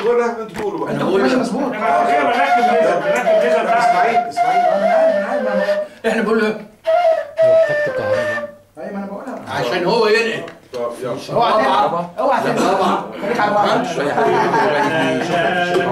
تقولها انت تقولوا بقى انت بتقول ماشي مظبوط احنا كده بنركب ليزر بنركب ليزر بقى اسماعيل اسماعيل انا عارف انا عارف ما- احنا بنقول له لو احتجت الكهرباء ايوه ما انا بقولها عشان هو ينقل طب يلا اوعى طبعا. تنسى اوعى لا تنسى طبعا. خليك على بعض فهمتش يا حبيبي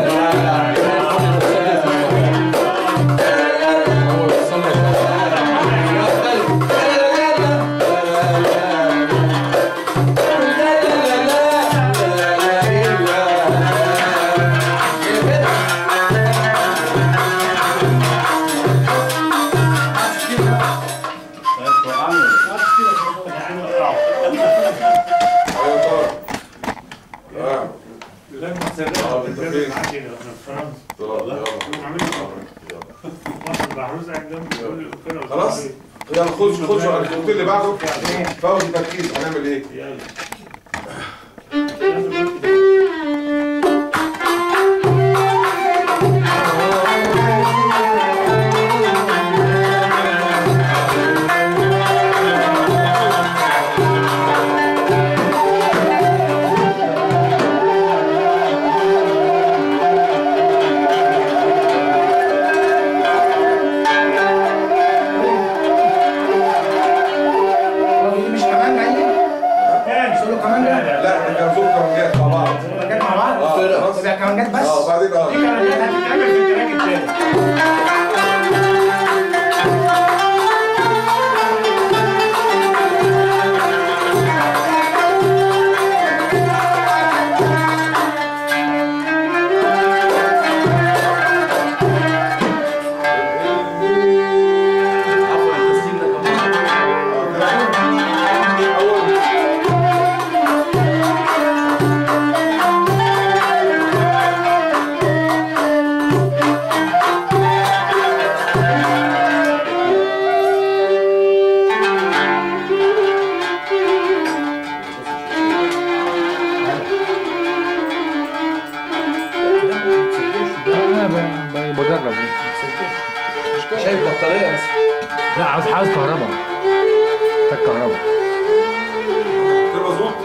يا طارق اه لما سرقنا آه، أنت فين؟ معاك كده احنا في فرنسا طب يلا كنا عاملين واحد محروس قاعد جنبي يقول لي كده خلاص يلا خش خش على الخطوط اللي بعده فوزي تركيز هنعمل ايه؟ يلا هو دي مش كمان جايين تاني سولو كمان جاي لا احنا كان فوق كمانجات مع بعض جت مع بعض اه خلاص يبقى كمان جت بس اه بعدين اه دي كانت هتتعمل في التراك التاني انا بجرب شايف بطاريه بس لا عاوز عاوز كهرباء محتاج كهرباء كده مظبوط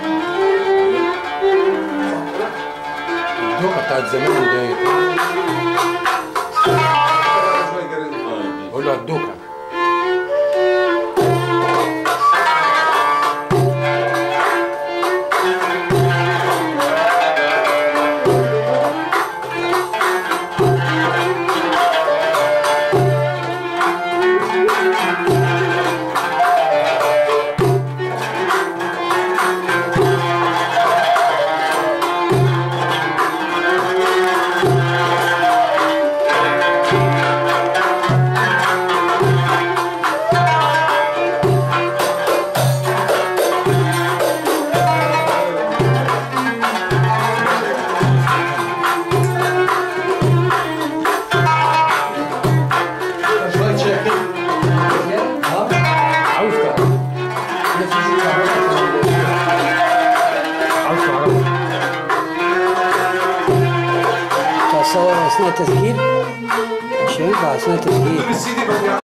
الدوكه بتاعت زمان دي شويه كده قول له الدوكه شويه شاي كده عاوز كهرباء عاوز كهرباء تصور اثناء التسجيل مش هينفع اثناء التسجيل السي دي بقى